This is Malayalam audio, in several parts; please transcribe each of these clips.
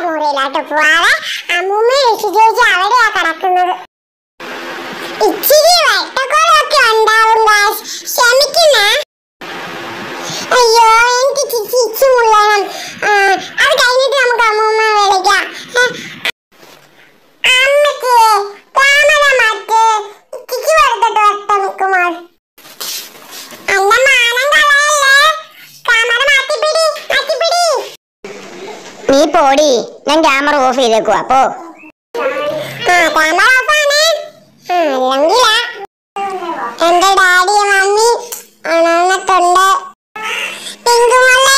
മുറിയിലോട്ട് പോവാതെ അമ്മൂമ്മ ഋഷി ചേച്ചി അവിടെയാ കിടക്കുന്നത് ഇച്ചിരി വെട്ടക്കുറവൊക്കെ ഉണ്ടാവും ഗായ്സ് ക്ഷമിക്കുന്നേ അയ്യോ എനിക്ക് ചിരിച്ചു മുള്ളണം ആ, അത് കഴിഞ്ഞിട്ട് നമുക്ക് അമ്മൂമ്മ വിളിക്കാം ഏ, അമ്മയ്ക്ക് ക്യാമറ മാറ്റ് ഇച്ചിരി കൊടുത്തിട്ട് വരട്ടെ നിൽക്കുമോ എന്റെ മാനം കളയല്ലേ ക്യാമറ മാറ്റിപ്പിടി മാറ്റിപ്പിടി നീ പോടി ഞാൻ ക്യാമറ ഓഫ് ചെയ്തേക്കുവാ പോ ആ ക്യാമറ ഓഫാണ് ആ അല്ലെങ്കിലാ എന്റെ ഡാഡി മമ്മി ഉണർന്നിട്ടുണ്ട് പിങ്കുമോളെ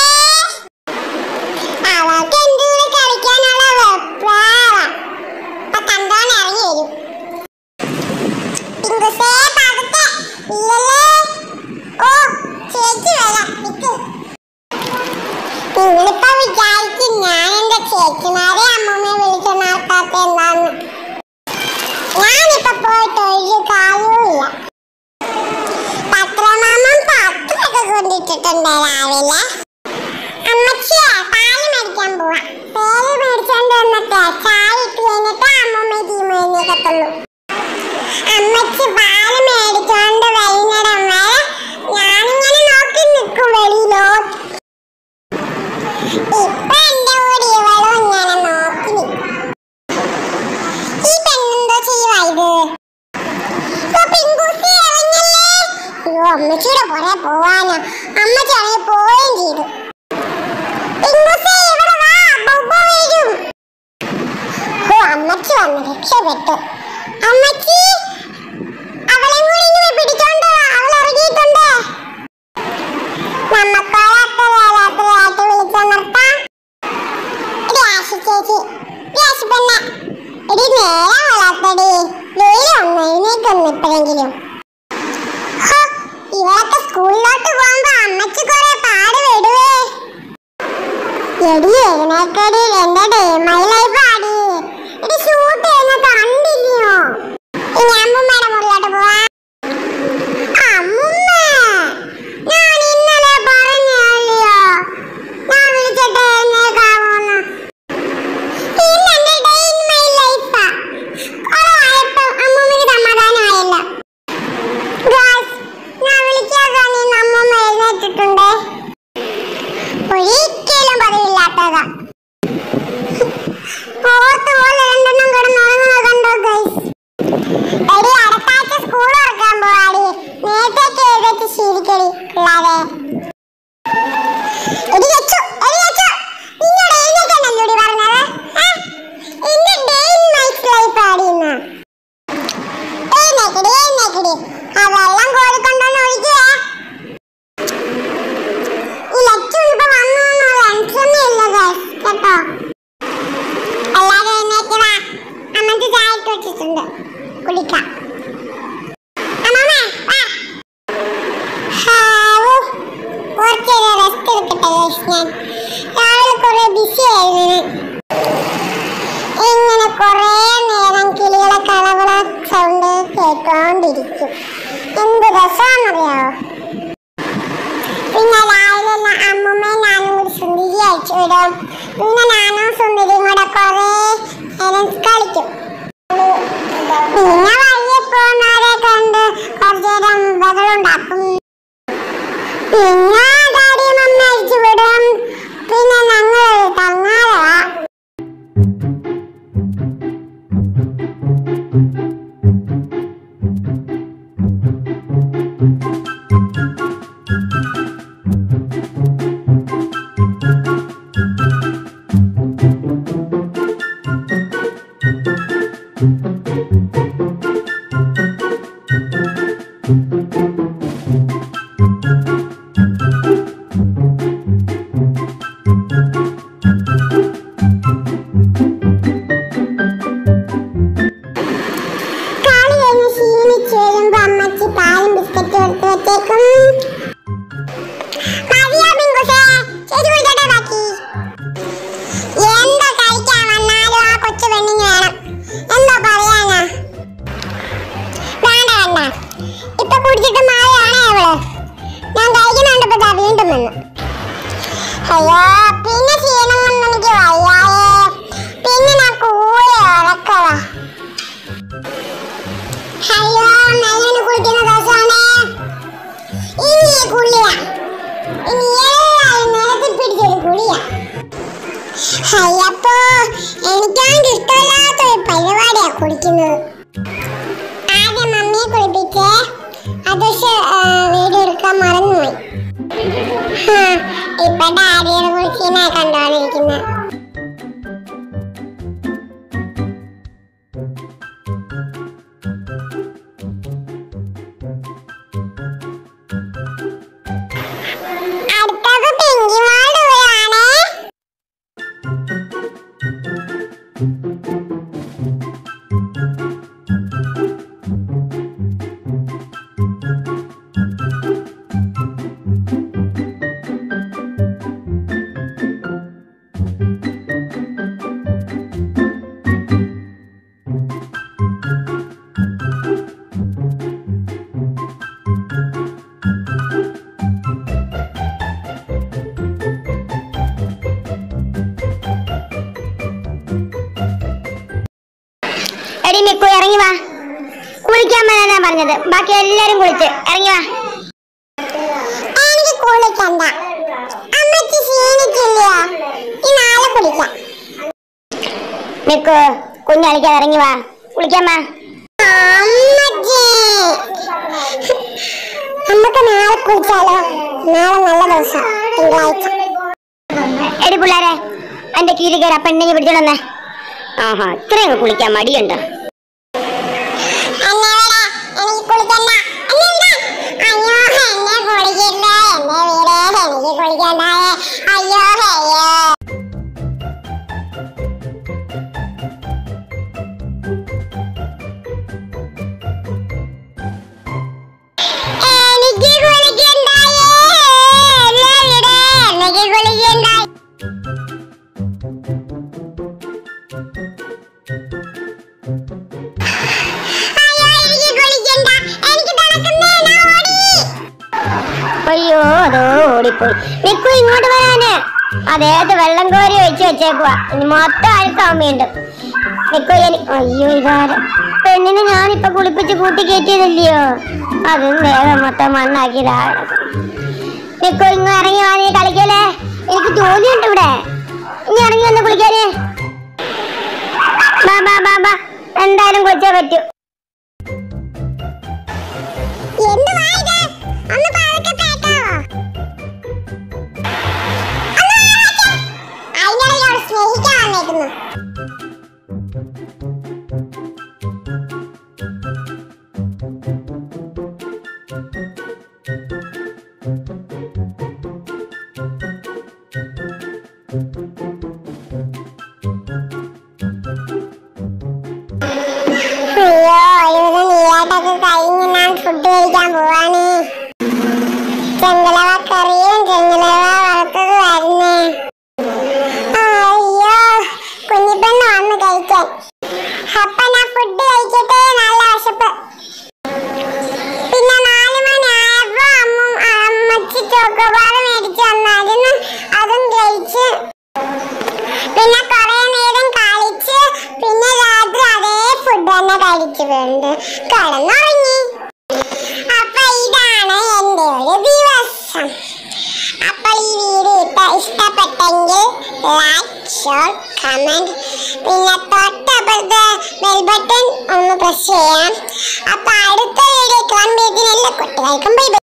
അവൾക്ക് എന്തുകൂടി കളിക്കാനുള്ള വെപ്രാളാ അപ്പൊ കണ്ടോണ്ട് ഇറങ്ങി വരും പിങ്കുസേ പതുക്കെ ഇല്ലല്ലേ ഓ ചേച്ചി വരാം നിക്ക് നിങ്ങളിപ്പോ വിചാരിക്കും ഞാൻ എന്റെ ചേച്ചിമാരെ അമ്മൂമ്മയെ വിളിച്ച് നടത്താത്ത എന്താന്ന് ഞാനിപ്പോ പോയിട്ട് ഒരു കാര്യവുമില്ല പത്രമാമൻ പത്രമൊക്കെ കൊണ്ടിട്ടിട്ടുണ്ട് രാവിലെ അമ്മച്ചിയെ പാല് മേടിക്കാൻ പോവാ പേര് മേടിച്ചോണ്ട് വന്നിട്ട് ചായ ഇട്ട് കഴിഞ്ഞിട്ട് അമ്മൂമ്മ ടീം എഴുന്നേക്കത്തുള്ളൂ അമ്മച്ചി പാല് മേടിച്ചോണ്ട് വൈകുന്നേരം വരെ ഞാനിങ്ങനെ നോക്കി നിൽക്കും വെളിയിലോട്ട് ഇപ്പൊ എന്റെ കൂടെ ഇവളും ഇങ്ങനെ നോക്കി നിൽക്കും ഈ പെണ്ണെന്തോ ചെയ്യുവാ ഇത് ഇപ്പൊ പിങ്കൂസി ഇറങ്ങല്ലേ അയ്യോ അമ്മച്ചിയുടെ പുറകെ പോവാനാ അമ്മച്ചി ഇറങ്ങി പോവുകയും ചെയ്തു പിങ്കൂസി ഇവിടെ വാ ബൊബ്ബ വരും ഓ അമ്മച്ചി വന്ന് രക്ഷപ്പെട്ടു അമ്മച്ചി അവളെ കൂടി ഇങ്ങനെ പിടിച്ചോണ്ട് വാ, അവൾ ഇറങ്ങിയിട്ടുണ്ട് നമ്മക്കോളാത്ത വേലാത്തതായിട്ട് വിളിച്ചമർത്താം രാശി ചേച്ചി രാശി പെണ്ണ എടി നേരം വളർത്തടി വെയിലൊന്ന് എഴുന്നേക്കൊന്ന് ഇപ്പോഴെങ്കിലും ഹോ, ഇവളൊക്കെ സ്കൂളിലോട്ട് പോകുമ്പോ അമ്മച്ചി കുറെ പാട് വിടുവേ എടി എഴുന്നേക്കടി എന്റെ ഡേ മൈ ലൈഫ് ആടി എടി ഷൂട്ട് ചെയ്യുന്ന കണ്ടില്ലയോ ഇനി അമ്മൂമ്മയുടെ മുറിലോട്ട് പോവാ അമ്മുമ്മ ഞാൻ ഇന്നലെ പറഞ്ഞല്ലയോ ഞാൻ വിളിച്ചിട്ട് എഴുന്നേക്കാവോന്ന് ഇന്ന് എന്റെ ഡേ ഇൻ മൈ ലൈഫാ കുറവായപ്പോ അമ്മൂമ്മക്ക് സമാധാനമായല്ലോ ഗായ്സ് ഞാൻ വിളിക്കാതെ നിന്ന് അമ്മൂമ്മ എഴുന്നേറ്റിട്ടുണ്ടേ ഒരിക്കലും പതിവില്ലാത്തതാ ഓർത്ത് പോലെ രണ്ടെണ്ണം കിടന്നുറങ്ങുന്നത് കണ്ടോ ഗൈസ് എടി അടുത്താഴ്ച സ്കൂൾ തുറക്കാൻ പോവാടി നേരത്തെ എഴുതി ശീലിക്കടി പിള്ളാരെ എടി ലച്ചു എടി ലച്ചു നിന്നോട് എഴുന്നേക്കാനല്ലോടി പറഞ്ഞത് ഏ? എന്റെ ഡേ ഇൻ മൈ ലൈഫ് ആടി ഇന്ന് എഴുന്നേക്കടി എഴുന്നേക്കടി ആ വെള്ളം കോരിക്കൊണ്ടൊന്ന് ഒഴിക്കേ ഈ ലച്ചു ഇപ്പൊ വന്നു മനസ്സൊന്നും ഇല്ല guys, കേട്ടോ എല്ലാരും എഴുന്നേറ്റ് വാ അമ്മക്ക് ചായ ഇട്ട് വെച്ചിട്ടുണ്ട് കുടിക്കാം അമ്മമ്മേ, വാ. ഹാവൂ, കുറച്ച് റെസ്റ്റ് എടുക്കട്ടെ guys ഞാൻ രാവിലെ കുറെ ബിസി ആയിരുന്നു ഞാൻ. ഇങ്ങനെ കുറെ നേരം കിളികളെ കളവള സൗണ്ട് കേട്ടോണ്ടിരിക്കും എന്ത് രസമാണെന്നറിയാവോ പിന്നെ രാവിലെ ന- അമ്മൂമ്മയും ഞാനും കൂടി സുന്ദരി അയച്ചു വിടും പിന്നെ ഞാനും സുന്ദരിയും കൂടെ കുറെ നേരം കളിക്കും പിന്നെ വഴിയെ പോകുന്നവരെ കണ്ട് കുറച്ചു നേരം ബഹളുണ്ടാക്കും പിന്നെ ഡാഡി മമ്മ അയച്ചു വിടും പിന്നെ ഞങ്ങൾ തങ്ങാറവാ അയ്യപ്പോ എനിക്കാണെങ്കിൽ ഇഷ്ടമില്ലാത്ത ഒരു പരിപാടിയാ കുളിക്കുന്നത് ആദ്യം മമ്മിയെ കുളിപ്പിച്ചേ അത് പക്ഷെ വീഡിയോ എടുക്കാൻ മറന്നുപോയി ഹാ, ഇപ്പൊ ഡാഡിയുടെ കുളിച്ചിനെ കണ്ടോണ്ടിരിക്കുന്നത് അടുത്തത് പെങ്കിമാടുകയാണേ എടി മിക്കു ഇറങ്ങി വാ കുളിക്കാൻ വേണ ഞാൻ പറഞ്ഞത് ബാക്കി എല്ലാരും കുളിച്ച് ഇറങ്ങി വാ എനിക്ക് കുളിക്കണ്ട അമ്മച്ചി ക്ഷീണിച്ചില്ലയോ ഈ നാളെ കുളിക്കാം മിക്കു കുഞ്ഞ് കളിക്കാതെ ഇറങ്ങി വാ കുളിക്കാൻ വാ അമ്മച്ചി നമുക്ക് നാളെ കുളിച്ചാലോ നാളെ നല്ല ദിവസം തിങ്കളാഴ്ച എടി പിള്ളേരെ എന്റെ കീഴിൽ കയറി ആ പെണ്ണിനെ പിടിച്ചോണ്ടേ ആഹാ ഇത്രയും കുളിക്കാൻ മടിയുണ്ട് എന്നെ വിടാ, എനിക്ക് കുളിക്കണ്ട. എന്നെ വിടാ. അയ്യോ, എന്നെ കുളിക്കില്ല. എന്നെ വിട്. എനിക്ക് കുളിക്കണ്ടായേ. അയ്യോ, അയ്യോ. എനിക്ക് കുളിക്കണ്ടായേ. എന്നെ വിട്. എനിക്ക് കുളിക്കണ്ടായേ. അയ്യോ, എനിക്ക് കുളിക്കണ്ട. എനിക്ക് തണുക്കുന്നേ. ഞാൻ ഓടി. അയ്യോ അതോ ഓടിപ്പോയി മിക്കു ഇങ്ങോട്ട് വരാന് അതേത് വെള്ളം കോരി വെച്ച് വെച്ചേക്കുവാ ഇനി മൊത്തം അഴുക്കാവും വീണ്ടും മിക്കു എനി- അയ്യോ ഇതാര പെണ്ണിനെ ഞാനിപ്പൊ കുളിപ്പിച്ച് കൂട്ടി കയറ്റിയതല്ലയോ അതും വേഗം മൊത്തം മണ്ണാക്കിയതാ മിക്കു ഇങ്ങ് ഇറങ്ങി വാ നീ കളിക്കല്ലേ എനിക്ക് ജോലിയുണ്ട് ഇവിടെ ഇനി ഇറങ്ങി വന്ന് കുളിക്കാന് ബാ ബാ ബാ ബാ എന്തായാലും കുളിച്ചേ പറ്റൂ എന്തുവാ ഇത്? ഒന്ന് പതുക്കെ കേട്ടാവോ? ഒന്ന് മാറിക്ക്. അതിനിടയിൽ അവൾ സ്നേഹിക്കാൻ വന്നേക്കുന്നു. അയ്യോ ഇവിടെ നീയാട്ടൊക്കെ കഴിഞ്ഞ് ഞാൻ ഫുഡ് കഴിക്കാൻ പോവാണ് ചെങ്കലവ കറിയും ചെങ്കലവ വറുത്തത് വരുന്നേ അയ്യോ കുഞ്ഞിപ്പെണ്ണ് വന്ന് കഴിക്കാൻ അപ്പൊ ഞാൻ ഫുഡ് കഴിച്ചിട്ട് നല്ല വിശപ്പ് പിന്നെ നാല് മണിയായപ്പോ അമ്മ അമ്മച്ചി ചോക്കോബാർ മേടിച്ചു തന്നായിരുന്നു അതും കഴിച്ച് പിന്നെ കുറെ നേരം കളിച്ച് പിന്നെ രാത്രി അതേ ഫുഡ് തന്നെ കഴിച്ചു വീണ്ട് കിടന്നുറങ്ങി അപ്പൊ ഇതാണ് എന്റെ ഒരു ദിവസം അപ്പോൾ ഈ വീഡിയോ ഇപ്പൊ ഇഷ്ടപ്പെട്ടെങ്കിൽ ലൈക്ക് ഷെയർ കമന്റ് പിന്നെ തൊട്ടപ്പുറത്തെ ബെൽ ബട്ടൺ ഒന്ന് പ്രസ് ചെയ്യാം അപ്പൊ അടുത്ത വീഡിയോ കാണുമ്പോഴേക്കും എല്ലാ കുട്ടികൾക്കും ബൈ ബൈ